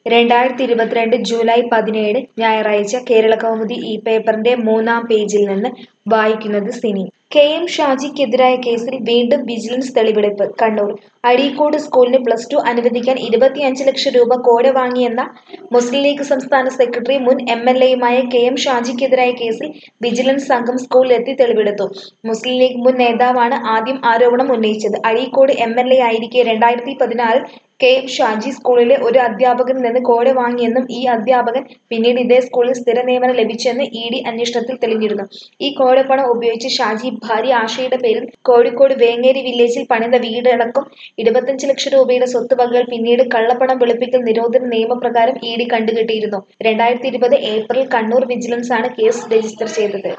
രണ്ടായിരത്തി ഇരുപത്തിരണ്ട് ജൂലൈ പതിനേഴ് ഞായറാഴ്ച കേരള കൗമുദി ഈ പേപ്പറിന്റെ മൂന്നാം പേജിൽ നിന്ന് വായിക്കുന്നത് സിനി കെ എം ഷാജിക്കെതിരായ കേസിൽ വീണ്ടും വിജിലൻസ് തെളിവെടുപ്പ് കണ്ണൂർ അഴീക്കോട് സ്കൂളിന് പ്ലസ് ടു അനുവദിക്കാൻ ഇരുപത്തിയഞ്ച് ലക്ഷം രൂപ കോഴ വാങ്ങിയെന്ന മുസ്ലിം ലീഗ് സംസ്ഥാന സെക്രട്ടറി മുൻ എം എൽ എയുമായ കെ എം ഷാജിക്കെതിരായ കേസിൽ വിജിലൻസ് സംഘം സ്കൂളിലെത്തി തെളിവെടുത്തു മുസ്ലിം ലീഗ് മുൻ നേതാവാണ് ആദ്യം ആരോപണം ഉന്നയിച്ചത് അഴീക്കോട് എം എൽ എ ആയിരിക്കെ രണ്ടായിരത്തി പതിനാറിൽ കെ എം ഷാജി സ്കൂളിലെ ഒരു അധ്യാപകനിൽ നിന്ന് കോഴ വാങ്ങിയെന്നും ഈ അധ്യാപകൻ പിന്നീട് ഇതേ സ്കൂളിൽ സ്ഥിര നിയമനം ലഭിച്ചെന്ന് ഇ ഡി അന്വേഷണത്തിൽ തെളിഞ്ഞിരുന്നു ഈ കോഴപ്പണം ഉപയോഗിച്ച് ഷാജി ഭാര്യ ആശയുടെ പേരിൽ കോഴിക്കോട് വേങ്ങേരി വില്ലേജിൽ പണിത വീടടക്കം ഇരുപത്തഞ്ച് ലക്ഷം രൂപയുടെ സ്വത്തുവകകൾ പിന്നീട് കള്ളപ്പണം വെളുപ്പിക്കൽ നിരോധന നിയമപ്രകാരം ഇ ഡി കണ്ടുകെട്ടിയിരുന്നു രണ്ടായിരത്തി ഇരുപത് ഏപ്രിൽ കണ്ണൂർ വിജിലൻസാണ് കേസ് രജിസ്റ്റർ ചെയ്തത്